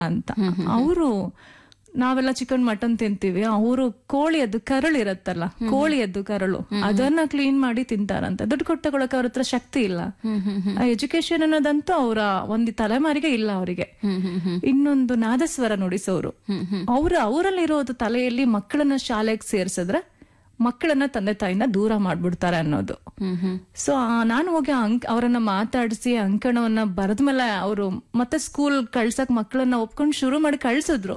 ಅಂತ ಅವರು ನಾವೆಲ್ಲ ಚಿಕನ್ ಮಟನ್ ತಿಂತೀವಿ ಅವರು ಕೋಳಿಯದ್ದು ಕರಳು ಇರತ್ತಲ್ಲ ಕೋಳಿಯದ್ದು ಕರಳು ಅದನ್ನ ಕ್ಲೀನ್ ಮಾಡಿ ತಿಂತಾರಂತೆ ದುಡ್ಡು ಕೊಟ್ಟು ತಗೊಳಕ್ ಅವ್ರ ಹತ್ರ ಶಕ್ತಿ ಇಲ್ಲ ಎಜುಕೇಶನ್ ಅನ್ನೋದಂತೂ ಅವರ ಒಂದು ತಲೆಮಾರಿಗೆ ಇಲ್ಲ ಅವರಿಗೆ ಇನ್ನೊಂದು ನಾದಸ್ವರ ನುಡಿಸೋರು ಅವ್ರ ಅವರಲ್ಲಿರೋದು ತಲೆಯಲ್ಲಿ ಮಕ್ಕಳನ್ನ ಶಾಲೆಗೆ ಸೇರ್ಸಿದ್ರೆ ಮಕ್ಕಳನ್ನ ತಂದೆ ತಾಯಿನ ದೂರ ಮಾಡ್ಬಿಡ್ತಾರೆ ಅನ್ನೋದು ಸೊ ನಾನು ಹೋಗಿ ಅಂಕ್ ಅವರನ್ನ ಮಾತಾಡಿಸಿ ಅಂಕಣವನ್ನ ಬರೆದ್ಮೇಲೆ ಅವರು ಮತ್ತೆ ಸ್ಕೂಲ್ ಕಳ್ಸಕ್ ಮಕ್ಕಳನ್ನ ಒಪ್ಕೊಂಡು ಶುರು ಮಾಡಿ ಕಳ್ಸಿದ್ರು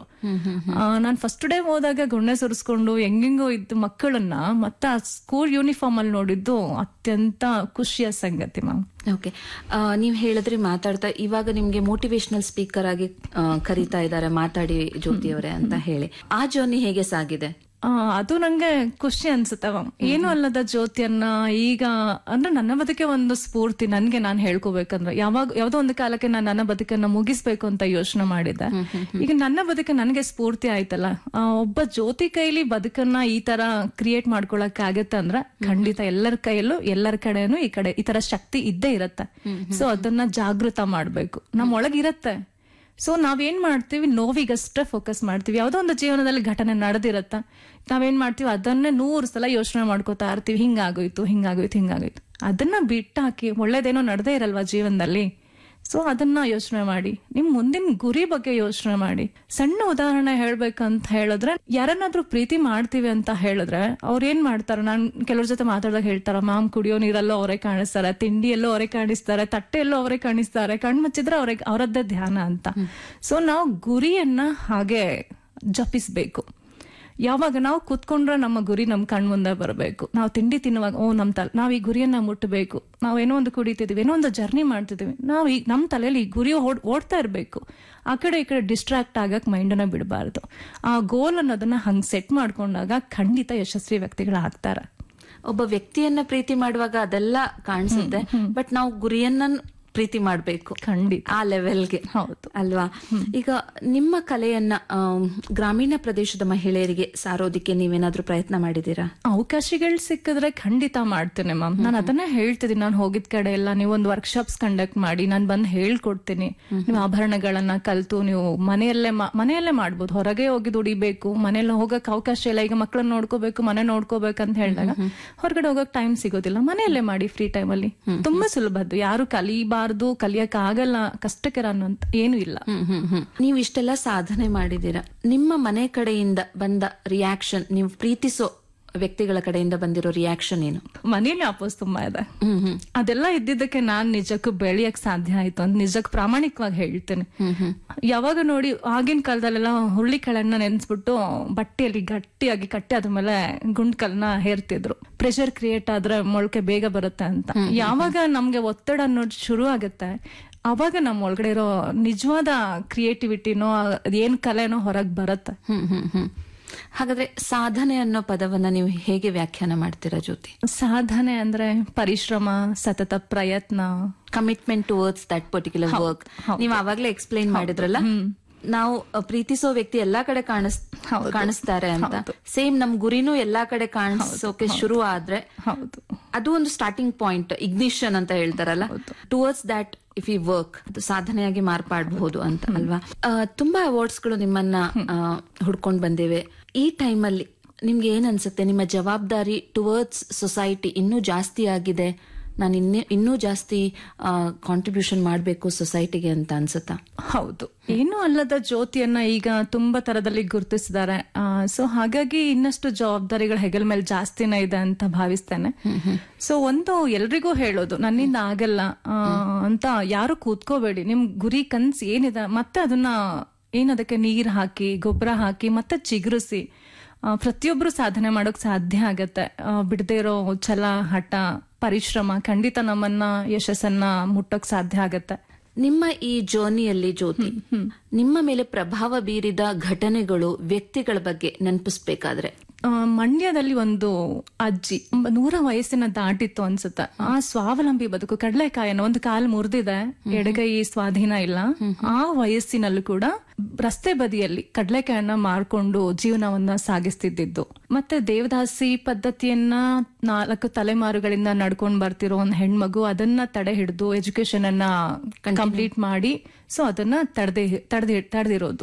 ನಾನು ಫಸ್ಟ್ ಡೇ ಹೋದಾಗ ಗುಣ್ಣೆ ಸುರಿಸ್ಕೊಂಡು ಹೆಂಗೆಂಗೋ ಇದ್ದು ಮಕ್ಕಳನ್ನ ಮತ್ತೆ ಆ ಸ್ಕೂಲ್ ಯೂನಿಫಾರ್ಮ್ ಅಲ್ಲಿ ನೋಡಿದ್ದು ಅತ್ಯಂತ ಖುಷಿಯ ಸಂಗತಿ ಮ್ಯಾಮ್ ಓಕೆ ನೀವು ಹೇಳಿದ್ರಿ ಮಾತಾಡ್ತಾ ಇವಾಗ ನಿಮ್ಗೆ ಮೋಟಿವೇಶನಲ್ ಸ್ಪೀಕರ್ ಆಗಿ ಆ, ಕರೀತಾ ಇದ್ದಾರೆ ಮಾತಾಡಿ ಜ್ಯೋತಿ ಅವರೇ ಅಂತ ಹೇಳಿ ಆ ಜರ್ನಿ ಹೇಗೆ ಸಾಗಿದೆ ಆ, ಅದು ನಂಗೆ ಖುಷಿ ಅನ್ಸುತ್ತೆ ಮ್ಯಾಮ್ ಏನು ಅಲ್ಲದ ಜ್ಯೋತಿಯನ್ನ ಈಗ ಅಂದ್ರೆ ನನ್ನ ಬದುಕೆ ಒಂದು ಸ್ಫೂರ್ತಿ ನನ್ಗೆ ನಾನು ಹೇಳ್ಕೋಬೇಕಂದ್ರೆ ಯಾವಾಗ ಯಾವ್ದೋ ಒಂದು ಕಾಲಕ್ಕೆ ನಾನು ನನ್ನ ಬದುಕನ್ನ ಮುಗಿಸ್ಬೇಕು ಅಂತ ಯೋಚನೆ ಮಾಡಿದ್ದೆ ಈಗ ನನ್ನ ಬದುಕೆ ನನಗೆ ಸ್ಫೂರ್ತಿ ಆಯ್ತಲ್ಲ ಆ, ಒಬ್ಬ ಜ್ಯೋತಿ ಕೈಲಿ ಬದುಕನ್ನ ಈ ತರ ಕ್ರಿಯೇಟ್ ಮಾಡ್ಕೊಳಕ್ ಆಗತ್ತೆ ಅಂದ್ರೆ ಖಂಡಿತ ಎಲ್ಲರ ಕೈಯಲ್ಲೂ ಎಲ್ಲರ ಕಡೆನೂ ಈ ಕಡೆ ಈ ತರ ಶಕ್ತಿ ಇದ್ದೇ ಇರತ್ತೆ ಸೊ ಅದನ್ನ ಜಾಗೃತ ಮಾಡ್ಬೇಕು ನಮ್ಮ ಒಳಗಿರತ್ತೆ ಸೊ ನಾವೇನ್ ಮಾಡ್ತೀವಿ ನೋವಿಗಷ್ಟೇ ಫೋಕಸ್ ಮಾಡ್ತೀವಿ ಯಾವ್ದೋ ಒಂದು ಜೀವನದಲ್ಲಿ ಘಟನೆ ನಡೆದಿರತ್ತ ನಾವೇನ್ ಮಾಡ್ತೀವಿ ಅದನ್ನೇ ನೂರು ಸಲ ಯೋಚನೆ ಮಾಡ್ಕೋತಾ ಇರ್ತೀವಿ ಹಿಂಗಾಗೋಯ್ತು ಹಿಂಗಾಗೋಯ್ತು ಹಿಂಗಾಗೋಯ್ತು ಅದನ್ನ ಬಿಟ್ಟಾಕಿ ಒಳ್ಳೇದೇನೋ ನಡೆದೇ ಇರಲ್ವಾ ಜೀವನದಲ್ಲಿ ಸೊ ಅದನ್ನ ಯೋಚನೆ ಮಾಡಿ ನಿಮ್ ಮುಂದಿನ ಗುರಿ ಬಗ್ಗೆ ಯೋಚನೆ ಮಾಡಿ ಸಣ್ಣ ಉದಾಹರಣೆ ಹೇಳ್ಬೇಕಂತ ಹೇಳಿದ್ರೆ ಯಾರನ್ನಾದ್ರೂ ಪ್ರೀತಿ ಮಾಡ್ತೀವಿ ಅಂತ ಹೇಳಿದ್ರೆ ಅವ್ರು ಏನ್ ಮಾಡ್ತಾರೆ ನಾನ್ ಕೆಲವ್ರ ಜೊತೆ ಮಾತಾಡಿದಾಗ ಹೇಳ್ತಾರ ಮಾಮ್ ಕುಡಿಯೋ ನೀರಲ್ಲೂ ಅವರೇ ಕಾಣಿಸ್ತಾರೆ ತಿಂಡಿಯಲ್ಲೂ ಅವರೇ ಕಾಣಿಸ್ತಾರೆ ತಟ್ಟೆಯಲ್ಲೂ ಅವರೇ ಕಾಣಿಸ್ತಾರೆ ಕಣ್ ಮುಚ್ಚಿದ್ರೆ ಅವ್ರಿಗೆ ಅವರದ್ದೇ ಧ್ಯಾನ ಅಂತ ಸೊ ನಾವು ಗುರಿಯನ್ನ ಹಾಗೆ ಜಪಿಸ್ಬೇಕು ಯಾವಾಗ ನಾವು ಕೂತ್ಕೊಂಡ್ರೆ ನಮ್ಮ ಗುರಿ ನಮ್ಮ ಕಣ್ ಮುಂದೆ ಬರಬೇಕು ನಾವು ತಿಂಡಿ ತಿನ್ನುವಾಗ ಓ ನಮ್ಮ ತಲೆ ನಾವು ಈ ಗುರಿಯನ್ನ ಮುಟ್ಟಬೇಕು ನಾವು ಏನೋ ಒಂದು ಕುಡಿತಿದೀವಿ ಏನೋ ಒಂದು ಜರ್ನಿ ಮಾಡ್ತಿದೀವಿ ನಾವು ಈ ನಮ್ಮ ತಲೆಯಲ್ಲಿ ಈ ಗುರಿ ಓಡ್ ಓಡ್ತಾ ಇರಬೇಕು ಆ ಕಡೆ ಈ ಕಡೆ ಡಿಸ್ಟ್ರಾಕ್ಟ್ ಆಗಕ್ ಮೈಂಡನ್ನ ಬಿಡಬಾರ್ದು ಆ ಗೋಲ್ ಅನ್ನೋದನ್ನ ಹಂಗ್ ಸೆಟ್ ಮಾಡ್ಕೊಂಡಾಗ ಖಂಡಿತ ಯಶಸ್ವಿ ವ್ಯಕ್ತಿಗಳಾಗ್ತಾರೆ ಒಬ್ಬ ವ್ಯಕ್ತಿಯನ್ನ ಪ್ರೀತಿ ಮಾಡುವಾಗ ಅದೆಲ್ಲ ಕಾಣಿಸುತ್ತೆ ಬಟ್ ನಾವು ಗುರಿಯನ್ನ ಪ್ರೀತಿ ಮಾಡ್ಬೇಕು ಖಂಡಿತ ಆ ಲೆವೆಲ್ಗೆ ಹೌದು ಅಲ್ವಾ ಈಗ ನಿಮ್ಮ ಕಲೆಯನ್ನ ಆಮ್, ಗ್ರಾಮೀಣ ಪ್ರದೇಶದ ಮಹಿಳೆಯರಿಗೆ ಸಾರೋದಿಕ್ಕೆ ನೀವೇನಾದ್ರೂ ಪ್ರಯತ್ನ ಮಾಡಿದೀರಾ ಅವಕಾಶಗಳು ಸಿಕ್ಕಿದ್ರೆ ಖಂಡಿತ ಮಾಡ್ತೇನೆ ಮ್ಯಾಮ್ ನಾನು ಅದನ್ನೇ ಹೇಳ್ತಿದ್ದೀನಿ ನಾನು ಹೋಗಿದ್ ಕಡೆ ಎಲ್ಲ ನೀವು ಒಂದು ವರ್ಕ್ಶಾಪ್ಸ್ ಕಂಡಕ್ಟ್ ಮಾಡಿ ನಾನು ಬಂದು ಹೇಳ್ಕೊಡ್ತೀನಿ ನೀವು ಆಭರಣಗಳನ್ನ ಕಲ್ತು ನೀವು ಮನೆಯಲ್ಲೇ ಮಾ- ಮನೆಯಲ್ಲೇ ಮಾಡ್ಬೋದು ಹೊರಗೆ ಹೋಗಿ ದುಡಿಬೇಕು ಮನೆಯಲ್ಲಿ ಹೋಗಕ್ ಅವಕಾಶ ಇಲ್ಲ ಈಗ ಮಕ್ಕಳನ್ನ ನೋಡ್ಕೋಬೇಕು ಮನೆ ನೋಡ್ಕೋಬೇಕಂತ ಹೇಳಿದಾಗ ಹೊರಗಡೆ ಹೋಗಕ್ ಟೈಮ್ ಸಿಗೋದಿಲ್ಲ ಮನೆಯಲ್ಲೇ ಮಾಡಿ ಫ್ರೀ ಟೈಮ್ ಅಲ್ಲಿ ತುಂಬಾ ಸುಲಭ ಅದು ಯಾರು ಕಲಿಬಾರ್ದು ಕಲಿಯಕ್ ಆಗಲ್ಲ ಕಷ್ಟಕರ ಅನ್ನೋಂತ ಏನು ಇಲ್ಲ ಹ್ಮ್ ಹ್ಮ್ ಹ್ಮ್ ನೀವು ಇಷ್ಟೆಲ್ಲ ಸಾಧನೆ ಮಾಡಿದೀರಾ ನಿಮ್ಮ ಮನೆ ಕಡೆಯಿಂದ ಬಂದ ರಿಯಾಕ್ಷನ್ ನೀವು ಪ್ರೀತಿಸೋ ವ್ಯಕ್ತಿಗಳ ಕಡೆಯಿಂದ ಬಂದಿರೋ ರಿಯಾಕ್ಷನ್ ಏನು ಮನೇಲಿ ಅಪೋಸ್ ತುಂಬಾ ಇದೆ ಹ್ಮ್ ಹ್ಮ್ ಅದೆಲ್ಲ ಇದ್ದಿದ್ದಕ್ಕೆ ನಾನ್ ನಿಜಕ್ಕೂ ಬೆಳೆಯಕ್ ಸಾಧ್ಯ ಆಯ್ತು ಅಂತ ನಿಜಕ್ ಪ್ರಾಮಾಣಿಕವಾಗಿ ಹೇಳ್ತೇನೆ ಯಾವಾಗ ನೋಡಿ ಆಗಿನ ಕಾಲದಲ್ಲೆಲ್ಲ ಹುರುಳಿ ಕಾಳನ್ನ ನೆನ್ಸ್ಬಿಟ್ಟು ಬಟ್ಟೆಯಲ್ಲಿ ಗಟ್ಟಿಯಾಗಿ ಕಟ್ಟಿ ಅದ್ರ ಮೇಲೆ ಗುಂಡ್ಕಲ್ನ ಹೇರ್ತಿದ್ರು ಪ್ರೆಷರ್ ಕ್ರಿಯೇಟ್ ಆದ್ರೆ ಮೊಳಕೆ ಬೇಗ ಬರುತ್ತೆ ಅಂತ ಯಾವಾಗ ನಮ್ಗೆ ಒತ್ತಡ ಅನ್ನೋದು ಶುರು ಆಗುತ್ತೆ ಅವಾಗ ನಮ್ಮ ಒಳಗಡೆ ಇರೋ ನಿಜವಾದ ಕ್ರಿಯೇಟಿವಿಟಿನೋ ಏನ್ ಕಲೆನೋ ಹೊರಗ್ ಬರುತ್ತೆ ಹ್ಮ್ ಹ್ಮ್ ಹ್ಮ್ ಹಾಗಾದ್ರೆ ಸಾಧನೆ ಅನ್ನೋ ಪದವನ್ನ ನೀವು ಹೇಗೆ ವ್ಯಾಖ್ಯಾನ ಮಾಡ್ತೀರಾ ಜ್ಯೋತಿ ಸಾಧನೆ ಅಂದ್ರೆ ಪರಿಶ್ರಮ ಸತತ ಪ್ರಯತ್ನ commitment towards that particular work ನೀವು ಆವಾಗ್ಲೇ ಎಕ್ಸ್ಪ್ಲೈನ್ ಮಾಡಿದ್ರಲ್ಲ ನಾವು ಅ, ಪ್ರೀತಿಸೋ ವ್ಯಕ್ತಿ ಎಲ್ಲಾ ಕಡೆ ಕಾಣಿಸ್ ಕಾಣಿಸ್ತಾರೆ ಅಂತ ಸೇಮ್ ನಮ್ ಗುರಿನೂ ಎಲ್ಲಾ ಕಡೆ ಕಾಣಿಸೋಕೆ ಶುರು ಆದ್ರೆ ಹೌದು ಅದು ಒಂದು ಸ್ಟಾರ್ಟಿಂಗ್ ಪಾಯಿಂಟ್ ಇಗ್ನಿಷನ್ ಅಂತ ಹೇಳ್ತಾರಲ್ಲ towards that if you work ಅದು ಸಾಧನೆಯಾಗಿ ಮಾರ್ಪಾಡಬಹುದು ಅಂತ ಅಲ್ವಾ ಆ, ತುಂಬಾ ಅವಾರ್ಡ್ಸ್ ಗಳು ನಿಮ್ಮನ್ನ ಆ, ಹುಡ್ಕೊಂಡ್ ಬಂದಿವೆ ಈ ಟೈಮಲ್ಲಿ ನಿಮ್ಗೆ ಏನ್ ಅನ್ಸುತ್ತೆ ನಿಮ್ಮ ಜವಾಬ್ದಾರಿ ಟುವರ್ಡ್ಸ್ ಸೊಸೈಟಿ ಇನ್ನೂ ಜಾಸ್ತಿ ಆಗಿದೆ ನಾನು ಇನ್ನೇ ಇನ್ನೂ ಜಾಸ್ತಿ ಕಾಂಟ್ರಿಬ್ಯೂಷನ್ ಮಾಡಬೇಕು ಸೊಸೈಟಿಗೆ ಅಂತ ಅನ್ಸುತ್ತಾ ಹೌದು ಏನು ಅಲ್ಲದ ಜ್ಯೋತಿಯನ್ನ ಈಗ ತುಂಬಾ ತರದಲ್ಲಿ ಗುರುತಿಸಿದ್ದಾರೆ ಸೊ ಹಾಗಾಗಿ ಇನ್ನಷ್ಟು ಜವಾಬ್ದಾರಿಗಳು ಹೆಗಲ ಮೇಲೆ ಜಾಸ್ತಿನೇ ಇದೆ ಅಂತ ಭಾವಿಸ್ತೇನೆ ಸೊ ಒಂದು ಎಲ್ರಿಗೂ ಹೇಳೋದು ನನ್ನಿಂದ ಆಗಲ್ಲ ಆ, ಅಂತ ಯಾರು ಕೂತ್ಕೋಬೇಡಿ ನಿಮ್ ಗುರಿ ಕನ್ಸ್ ಏನಿದೆ ಮತ್ತೆ ಅದನ್ನ ಏನದಕ್ಕೆ ನೀರ್ ಹಾಕಿ ಗೊಬ್ಬರ ಹಾಕಿ ಮತ್ತೆ ಚಿಗುರಿಸಿ ಆ, ಪ್ರತಿಯೊಬ್ರು ಸಾಧನೆ ಮಾಡೋಕ್ ಸಾಧ್ಯ ಆಗತ್ತೆ ಆ, ಬಿಡದೇ ಇರೋ ಛಲ ಹಠ ಪರಿಶ್ರಮ ಖಂಡಿತ ನಮ್ಮನ್ನ ಯಶಸ್ಸನ್ನ ಮುಟ್ಟೋಕ್ ಸಾಧ್ಯ ಆಗತ್ತೆ ನಿಮ್ಮ ಈ ಜರ್ನಿಯಲ್ಲಿ ಜ್ಯೋತಿ ನಿಮ್ಮ ಮೇಲೆ ಪ್ರಭಾವ ಬೀರಿದ ಘಟನೆಗಳು ವ್ಯಕ್ತಿಗಳ ಬಗ್ಗೆ ನೆನಪಿಸ್ಬೇಕಾದ್ರೆ ಆ, ಮಂಡ್ಯದಲ್ಲಿ ಒಂದು ಅಜ್ಜಿ ಒಂಬ- ನೂರ ವಯಸ್ಸಿನ ದಾಟಿತ್ತು ಅನ್ಸುತ್ತೆ ಆ ಸ್ವಾವಲಂಬಿ ಬದುಕು ಕಡಲೆಕಾಯನ್ನ ಒಂದು ಕಾಲು ಮುರಿದಿದೆ ಎಡಗೈ ಸ್ವಾಧೀನ ಇಲ್ಲ ಆ ವಯಸ್ಸಿನಲ್ಲೂ ಕೂಡ ರಸ್ತೆ ಬದಿಯಲ್ಲಿ ಕಡಲೆಕಾಯನ್ನ ಮಾರ್ಕೊಂಡು ಜೀವನವನ್ನ ಸಾಗಿಸ್ತಿದ್ದಿದ್ದು ಮತ್ತೆ ದೇವದಾಸಿ ಪದ್ಧತಿಯನ್ನ ನಾಲ್ಕು ತಲೆಮಾರುಗಳಿಂದ ನಡ್ಕೊಂಡ್ ಬರ್ತಿರೋ ಒಂದ್ ಹೆಣ್ಮಗು ಅದನ್ನ ತಡೆ ಹಿಡಿದು ಎಜುಕೇಶನ್ ಅನ್ನ ಕಂಪ್ಲೀಟ್ ಮಾಡಿ ಸೊ ಅದನ್ನ ತಡೆದೇ ತಡೆದಿ ತಡೆದಿರೋದು